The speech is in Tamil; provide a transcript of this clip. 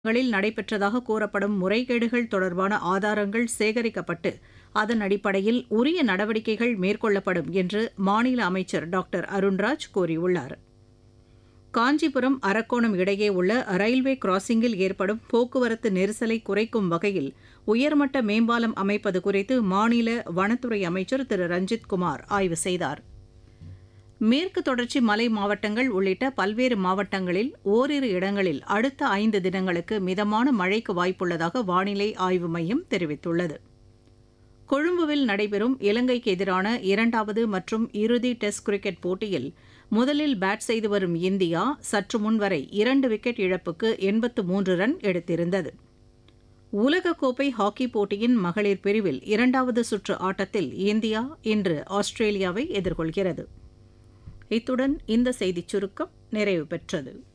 களில் நடைபெற்றதாக கூறப்படும் முறைகேடுகள் தொடர்பான ஆதாரங்கள் சேகரிக்கப்பட்டு அதன் அடிப்படையில் உரிய நடவடிக்கைகள் மேற்கொள்ளப்படும் என்று மாநில அமைச்சர் டாக்டர் அருண்ராஜ் கூறியுள்ளார் காஞ்சிபுரம் அரக்கோணம் இடையே உள்ள ரயில்வே கிராசிங்கில் ஏற்படும் போக்குவரத்து நெரிசலை குறைக்கும் வகையில் உயர்மட்ட மேம்பாலம் அமைப்பது குறித்து மாநில வனத்துறை அமைச்சர் திரு ரஞ்சித் குமார் ஆய்வு செய்தார் மேற்கு தொடர்ச்சி மலை மாவட்டங்கள் உள்ளிட்ட பல்வேறு மாவட்டங்களில் ஓரிரு இடங்களில் அடுத்த ஐந்து தினங்களுக்கு மிதமான மழைக்கு வாய்ப்புள்ளதாக வானிலை ஆய்வு மையம் தெரிவித்துள்ளது கொழும்புவில் நடைபெறும் இலங்கைக்கு எதிரான இரண்டாவது மற்றும் இறுதி டெஸ்ட் கிரிக்கெட் போட்டியில் முதலில் பேட் செய்து வரும் இந்தியா சற்று முன்வரை இரண்டு விக்கெட் இழப்புக்கு எண்பத்து மூன்று ரன் எடுத்திருந்தது உலகக்கோப்பை ஹாக்கி போட்டியின் மகளிர் பிரிவில் இரண்டாவது சுற்று ஆட்டத்தில் இந்தியா இன்று ஆஸ்திரேலியாவை எதிர்கொள்கிறது இத்துடன் இந்த செய்திச் சுருக்கம் நிறைவு பெற்றது